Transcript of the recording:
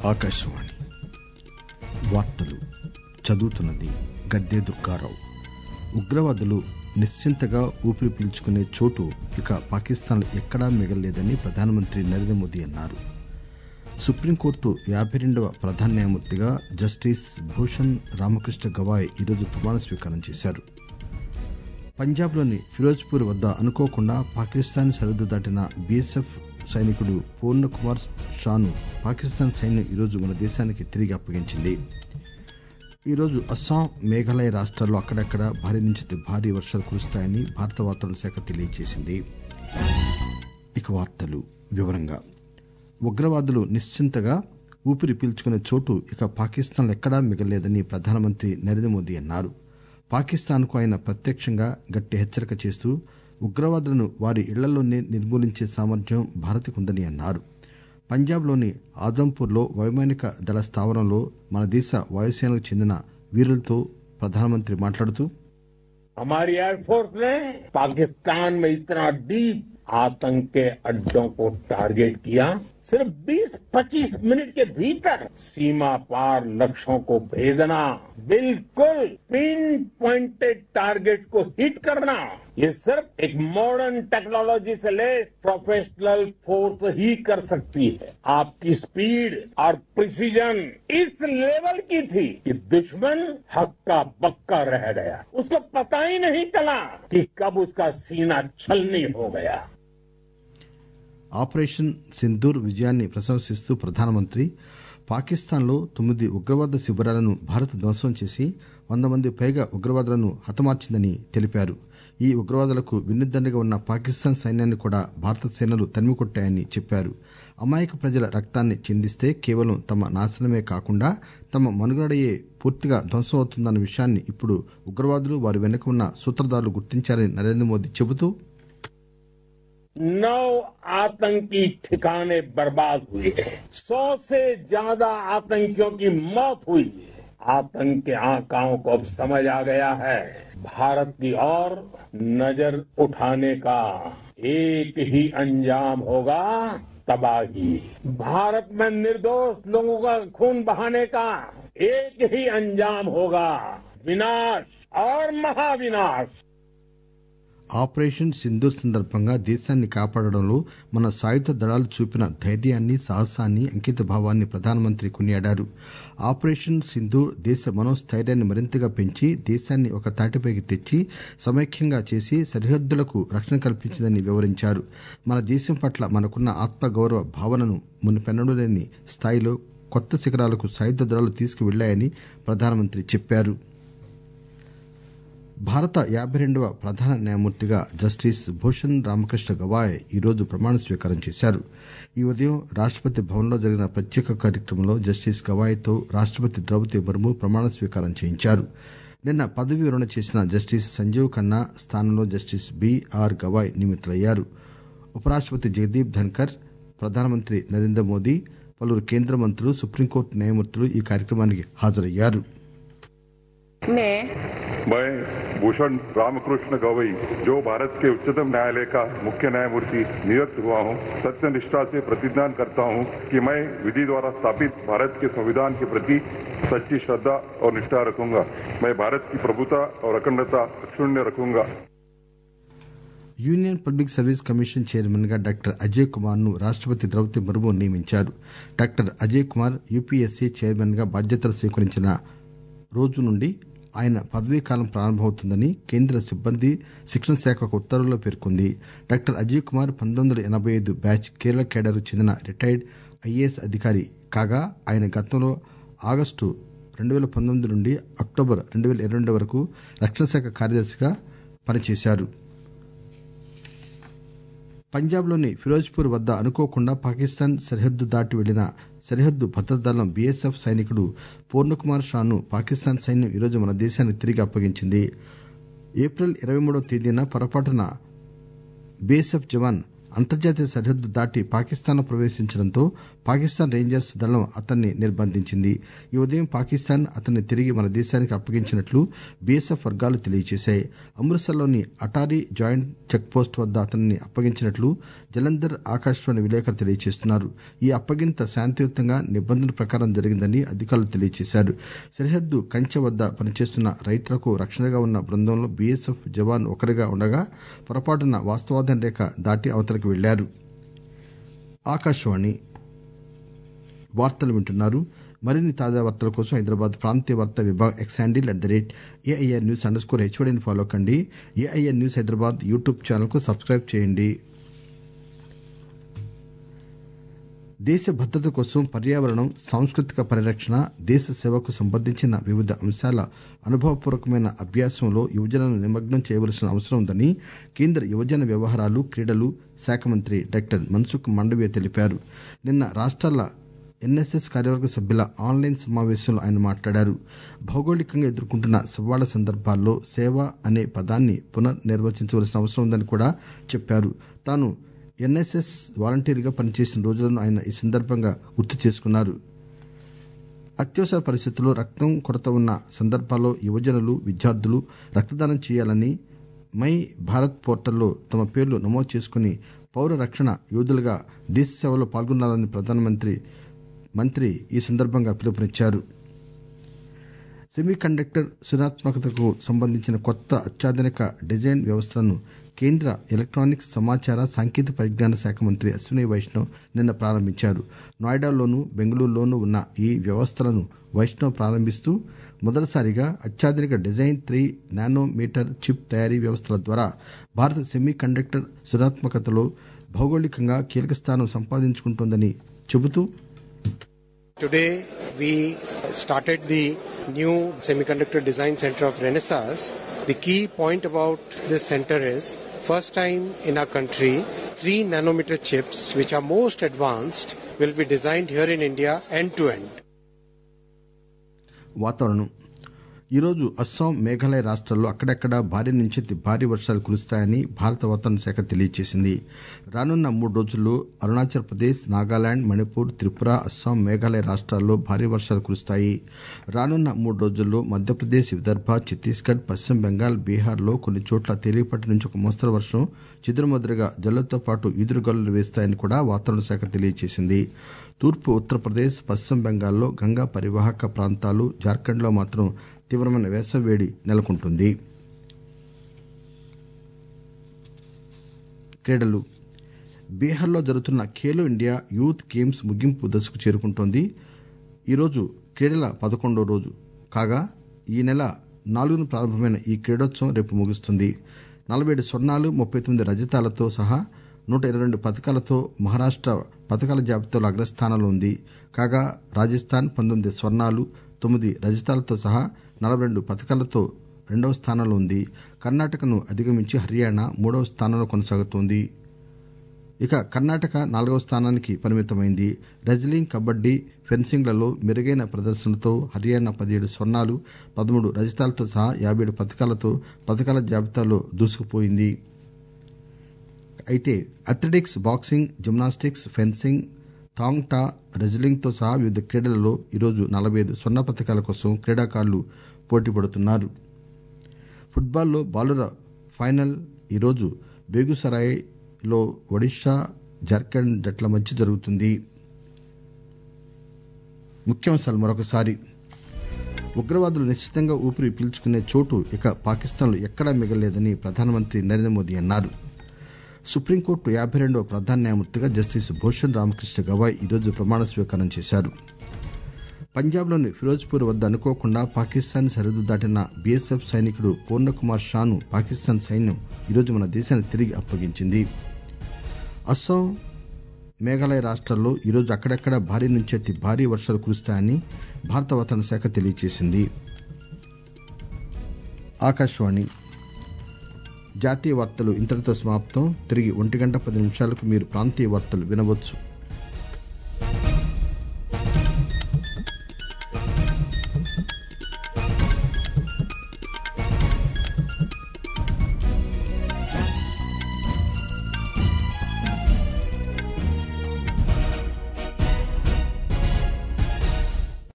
ఆకాశవాణి వార్తలు చదువుతున్నది గద్దె దుర్గారావు ఉగ్రవాదులు నిశ్చింతగా ఊపిరి పీల్చుకునే చోటు ఇక పాకిస్తాన్లో ఎక్కడా మిగల్లేదని ప్రధానమంత్రి నరేంద్ర మోదీ అన్నారు సుప్రీంకోర్టు యాభై రెండవ ప్రధాన న్యాయమూర్తిగా జస్టిస్ భూషణ్ రామకృష్ణ గవాయ్ ఈరోజు ప్రమాణ స్వీకారం చేశారు పంజాబ్లోని ఫిరోజ్పూర్ వద్ద అనుకోకుండా పాకిస్తాన్ సరిహద్దు దాటిన బీఎస్ఎఫ్ సైనికుడు పూర్ణ కుమార్ షాను పాకిస్తాన్ సైన్యం ఈరోజు మన దేశానికి తిరిగి అప్పగించింది ఈరోజు అస్సాం మేఘాలయ రాష్ట్రాల్లో అక్కడక్కడ భారీ నుంచి అతి భారీ వర్షాలు కురుస్తాయని భారత వాతావరణ శాఖ తెలియజేసింది ఇక వార్తలు వివరంగా ఉగ్రవాదులు నిశ్చింతగా ఊపిరి పీల్చుకునే చోటు ఇక పాకిస్తాన్లో ఎక్కడా మిగలేదని ప్రధానమంత్రి నరేంద్ర మోదీ అన్నారు పాకిస్తాన్కు ఆయన ప్రత్యక్షంగా గట్టి హెచ్చరిక చేస్తూ ఉగ్రవాదులను వారి ఇళ్లలోనే నిర్మూలించే సామర్థ్యం భారత్కుందని అన్నారు పంజాబ్లోని ఆదంపూర్లో వైమానిక దళ స్థావరంలో మన దేశ వాయుసేనకు చెందిన వీరులతో ప్రధానమంత్రి మాట్లాడుతూ हमारी एयरफोर्स ने पाकिस्तान में इतना डीप आतंक के अड्डों को टारगेट किया सिर्फ 20-25 मिनट के भीतर सीमा पार लक्ष्यों को भेदना बिल्कुल पिन पॉइंटेड टारगेट्स को हिट करना ये सिर्फ एक मॉडर्न टेक्नोलॉजी से लेस प्रोफेशनल फोर्स ही कर सकती है आपकी स्पीड और प्रिसीजन इस लेवल की थी कि दुश्मन हक्का बक्का रह गया उसको पता ही नहीं चला कि कब उसका सीना छलनी हो गया ఆపరేషన్ సింధూర్ విజయాన్ని ప్రశంసిస్తూ ప్రధానమంత్రి పాకిస్తాన్లో తొమ్మిది ఉగ్రవాద శిబిరాలను భారత్ ధ్వంసం చేసి వంద మంది పైగా ఉగ్రవాదులను హతమార్చిందని తెలిపారు ఈ ఉగ్రవాదులకు వెన్నుదండగా ఉన్న పాకిస్తాన్ సైన్యాన్ని కూడా భారత సేనలు తరిమికొట్టాయని చెప్పారు అమాయక ప్రజల రక్తాన్ని చిందిస్తే కేవలం తమ నాశనమే కాకుండా తమ మనుగడయే పూర్తిగా ధ్వంసం అవుతుందన్న విషయాన్ని ఇప్పుడు ఉగ్రవాదులు వారి వెనుక ఉన్న సూత్రధారులు గుర్తించారని నరేంద్ర మోదీ చెబుతూ नौ आतंकी ठिकाने बर्बाद हुए हैं सौ से ज्यादा आतंकियों की मौत हुई है आतंक के आकाओं को अब समझ आ गया है भारत की ओर नजर उठाने का एक ही अंजाम होगा तबाही भारत में निर्दोष लोगों का खून बहाने का एक ही अंजाम होगा विनाश और महाविनाश ఆపరేషన్ సింధూర్ సందర్భంగా దేశాన్ని కాపాడడంలో మన సాయుధ దళాలు చూపిన ధైర్యాన్ని సాహసాన్ని అంకిత భావాన్ని ప్రధానమంత్రి కొనియాడారు ఆపరేషన్ సింధూర్ దేశ మనోస్థైర్యాన్ని మరింతగా పెంచి దేశాన్ని ఒక తాటిపైకి తెచ్చి సమైక్యంగా చేసి సరిహద్దులకు రక్షణ కల్పించిందని వివరించారు మన దేశం పట్ల మనకున్న ఆత్మగౌరవ భావనను మునిపెన్నడూ లేని స్థాయిలో కొత్త శిఖరాలకు సాయుధ దళాలు తీసుకువెళ్లాయని ప్రధానమంత్రి చెప్పారు భారత యాభై రెండవ ప్రధాన న్యాయమూర్తిగా జస్టిస్ భూషణ్ రామకృష్ణ గవాయ్ ఈరోజు ప్రమాణ స్వీకారం చేశారు ఈ ఉదయం రాష్టపతి భవన్లో జరిగిన ప్రత్యేక కార్యక్రమంలో జస్టిస్ గవాయ్తో రాష్టపతి ద్రౌపది ముర్ము ప్రమాణ స్వీకారం చేయించారు నిన్న పదవీ విరమణ చేసిన జస్టిస్ సంజీవ్ ఖన్నా స్థానంలో జస్టిస్ బీఆర్ గవాయ్ నియమితులయ్యారు ఉపరాష్టపతి జగదీప్ ధన్కర్ ప్రధానమంత్రి నరేంద్ర మోదీ పలువురు కేంద్ర మంత్రులు సుప్రీంకోర్టు న్యాయమూర్తులు ఈ కార్యక్రమానికి హాజరయ్యారు मैं भूषण रामकृष्ण गवई जो भारत के उच्चतम न्यायालय का मुख्य न्यायमूर्ति नियुक्त हुआ हूं सत्य निष्ठा से प्रतिज्ञान करता हूं कि मैं विधि द्वारा स्थापित भारत के संविधान के प्रति सच्ची श्रद्धा और निष्ठा रखूंगा मैं भारत की प्रभुता और अखंडता अक्षुण्य रखूंगा union public service commission chairman గా డాక్టర్ అజయ్ కుమార్ ను రాష్టపతి ద్రౌపది ముర్ము నియమించారు doctor Ajay Kumar UPSC chairman గా బాధ్యతలు స్వీకరించిన రోజు నుండి ఆయన పదవీకాలం ప్రారంభమవుతుందని కేంద్ర సిబ్బంది శిక్షణ శాఖ ఒక ఉత్తర్వులో పేర్కొంది డాక్టర్ అజయ్ కుమార్ పంతొమ్మిది వందల ఎనబై ఐదు బ్యాచ్ కేరళ కేడర్ చెందిన రిటైర్డ్ ఐఏఎస్ అధికారి కాగా ఆయన గతంలో ఆగస్టు రెండు వేల పంతొమ్మిది నుండి అక్టోబర్ రెండు వేల ఇరవై రెండు వరకు రక్షణ శాఖ కార్యదర్శిగా పనిచేశారు పంజాబ్లోని ఫిరోజ్పూర్ వద్ద అనుకోకుండా పాకిస్తాన్ సరిహద్దు దాటి వెళ్లిన సరిహద్దు భద్రతా దళం బీఎస్ఎఫ్ సైనికుడు పూర్ణకుమార్ షాను పాకిస్తాన్ సైన్యం ఈరోజు మన దేశానికి తిరిగి అప్పగించింది ఏప్రిల్ ఇరవై మూడవ తేదీన పొరపాటున బీఎస్ఎఫ్ జవాన్ అంతర్జాతీయ సరిహద్దు దాటి పాకిస్తాన్లో ప్రవేశించడంతో పాకిస్తాన్ రేంజర్స్ దళం అతన్ని నిర్బంధించింది ఈ ఉదయం పాకిస్తాన్ అతన్ని తిరిగి మన దేశానికి అప్పగించినట్లు బీఎస్ఎఫ్ వర్గాలు తెలియజేశాయి అమృత్సర్లోని అటారీ జాయింట్ చెక్పోస్ట్ వద్ద అతన్ని అప్పగించినట్లు జలంధర్ ఆకాశవాణి విలేకరు తెలియజేస్తున్నారు ఈ అప్పగింత శాంతియుతంగా నిబంధనల ప్రకారం జరిగిందని అధికారులు తెలియజేశారు సరిహద్దు కంచె వద్ద పనిచేస్తున్న రైతులకు రక్షణగా ఉన్న బృందంలో బీఎస్ఎఫ్ జవాన్ ఒకరిగా ఉండగా పొరపాటున వాస్తవాధన రేఖ దాటి అవతలకు వెళ్లారు ఆకాశవాణి వార్తలు వింటున్నారు మరిన్ని తాజా వార్తల కోసం హైదరాబాద్ ప్రాంతీయ వార్తా విభాగ్ X handle at the rate AIR news underscore హెచ్వడిని ఫాలో కండి AIR news Hyderabad YouTube channel కు సబ్స్క్రైబ్ చేయండి దేశ భద్రత కోసం పర్యావరణం సాంస్కృతిక పరిరక్షణ దేశ సేవకు సంబంధించిన వివిధ అంశాల అనుభవపూర్వకమైన అభ్యాసంలో యువజనులను నిమగ్నం చేయవలసిన అవసరం ఉందని కేంద్ర యువజన వ్యవహారాలు క్రీడలు శాఖ మంత్రి డాక్టర్ మన్సుఖ్ మండవీయ తెలిపారు నిన్న రాష్ట్రాల ఎన్ఎస్ఎస్ కార్యవర్గ సభ్యుల ఆన్లైన్ సమావేశంలో ఆయన మాట్లాడారు భౌగోళికంగా ఎదుర్కొంటున్న సవాళ్ల సందర్భాల్లో సేవ అనే పదాన్ని పునర్నిర్వచించవలసిన అవసరం ఉందని కూడా చెప్పారు తాను ఎన్ఎస్ఎస్ వాలంటీర్గా పనిచేసిన రోజులను ఆయన ఈ సందర్భంగా గుర్తు చేసుకున్నారు అత్యవసర పరిస్థితుల్లో రక్తం కొరత ఉన్న సందర్భాల్లో యువజనులు విద్యార్థులు రక్తదానం చేయాలని మై భారత్ పోర్టల్లో తమ పేర్లు నమోదు చేసుకుని పౌర రక్షణ యోధులుగా దేశ సేవలో పాల్గొనాలని ప్రధానమంత్రి మంత్రి ఈ సందర్భంగా పిలుపునిచ్చారు సెమీ కండక్టర్ సృజనాత్మకతకు సంబంధించిన కొత్త అత్యాధునిక డిజైన్ వ్యవస్థలను కేంద్ర ఎలక్ట్రానిక్స్ సమాచార సాంకేతిక పరిజ్ఞాన శాఖ మంత్రి అశ్విని వైష్ణవ్ నిన్న ప్రారంభించారు నోయిడాలోను బెంగళూరులోనూ ఉన్న ఈ వ్యవస్థలను వైష్ణవ్ ప్రారంభిస్తూ మొదటిసారిగా అత్యాధునిక డిజైన్ త్రీ నానోమీటర్ చిప్ తయారీ వ్యవస్థల ద్వారా భారత సెమీ కండక్టర్ సృజనాత్మకతలో భౌగోళికంగా కీలక స్థానం సంపాదించుకుంటోందని చెబుతూ Today we started the new Semiconductor Design Center of Renaissance. The key point about this center is first time in our country, three nanometer chips which are most advanced will be designed here in India end to end. వాతావరణం ఈరోజు అస్సాం మేఘాలయ రాష్ట్రాల్లో అక్కడక్కడ భారీ నుంచి అతి భారీ వర్షాలు కురుస్తాయని భారత వాతావరణ శాఖ తెలియజేసింది రానున్న మూడు రోజుల్లో అరుణాచల్ ప్రదేశ్ నాగాలాండ్ మణిపూర్ త్రిపుర అస్సాం మేఘాలయ రాష్ట్రాల్లో భారీ వర్షాలు కురుస్తాయి రానున్న మూడు రోజుల్లో మధ్యప్రదేశ్ విదర్భ ఛత్తీస్గఢ్ పశ్చిమ బెంగాల్ బీహార్లో కొన్ని చోట్ల తేలికపాటి నుంచి ఒక మోస్తరు వర్షం చెదురుమదురుగా జల్లులతో పాటు ఈదురుగాలులు వేస్తాయని కూడా వాతావరణ శాఖ తెలియజేసింది తూర్పు ఉత్తరప్రదేశ్ పశ్చిమ బెంగాల్లో గంగా పరివాహక ప్రాంతాలు జార్ఖండ్లో మాత్రం తీవ్రమైన వేసవి వేడి నెలకొంటుంది క్రీడలు బీహార్లో జరుగుతున్న ఖేలో ఇండియా యూత్ గేమ్స్ ముగింపు దశకు చేరుకుంటోంది ఈరోజు క్రీడల పదకొండో రోజు కాగా ఈ నెల నాలుగున ప్రారంభమైన ఈ క్రీడోత్సవం రేపు ముగుస్తుంది నలభై ఏడు స్వర్ణాలు ముప్పై తొమ్మిది రజతాలతో సహా నూట ఇరవై రెండు పథకాలతో మహారాష్ట్ర పథకాల జాబితాలో అగ్రస్థానంలో ఉంది కాగా రాజస్థాన్ పంతొమ్మిది స్వర్ణాలు తొమ్మిది రజతాలతో సహా నలభై రెండు పథకాలతో రెండవ స్థానంలో ఉంది కర్ణాటకను అధిగమించి హర్యానా మూడవ స్థానంలో కొనసాగుతోంది ఇక కర్ణాటక నాలుగవ స్థానానికి పరిమితమైంది రెజ్లింగ్ కబడ్డీ ఫెన్సింగ్లలో మెరుగైన ప్రదర్శనతో హర్యానా పదిహేడు స్వర్ణాలు పదమూడు రజతాలతో సహా యాభై ఏడు పథకాలతో పథకాల జాబితాలో దూసుకుపోయింది అయితే athletics boxing gymnastics fencing Thang Ta రెజ్లింగ్తో సహా వివిధ క్రీడలలో ఈరోజు నలభై ఐదు స్వర్ణ పథకాల కోసం క్రీడాకారులు పోటీ పడుతున్నారు ఫుట్బాల్లో బాలుర ఫైనల్ ఈరోజు బేగుసరాయ్లో ఒడిషా జార్ఖండ్ జట్ల మధ్య జరుగుతుంది ముఖ్యాంశాలు మరొకసారి ఉగ్రవాదులు నిశ్చితంగా ఊపిరి పీల్చుకునే చోటు ఇక పాకిస్తాన్లో ఎక్కడా మిగలేదని ప్రధానమంత్రి నరేంద్ర మోదీ అన్నారు సుప్రీంకోర్టు యాభై రెండవ ప్రధాన న్యాయమూర్తిగా జస్టిస్ భూషణ్ రామకృష్ణ గవాయ్ ఈరోజు ప్రమాణ స్వీకారం చేశారు పంజాబ్లోని ఫిరోజ్పూర్ వద్ద అనుకోకుండా పాకిస్తాన్ సరిహద్దు దాటిన బీఎస్ఎఫ్ సైనికుడు పూర్ణకుమార్ షాను పాకిస్తాన్ సైన్యం ఈరోజు మన దేశానికి తిరిగి అప్పగించింది అస్సాం మేఘాలయ రాష్ట్రాల్లో ఈరోజు అక్కడక్కడ భారీ నుంచి అతి భారీ వర్షాలు కురుస్తాయని భారత వాతావరణ శాఖ తెలియజేసింది ఆకాశవాణి జాతీయ వార్తలు ఇంతటితో సమాప్తం తిరిగి ఒంటి గంట పది నిమిషాలకు మీరు ప్రాంతీయ వార్తలు వినవచ్చు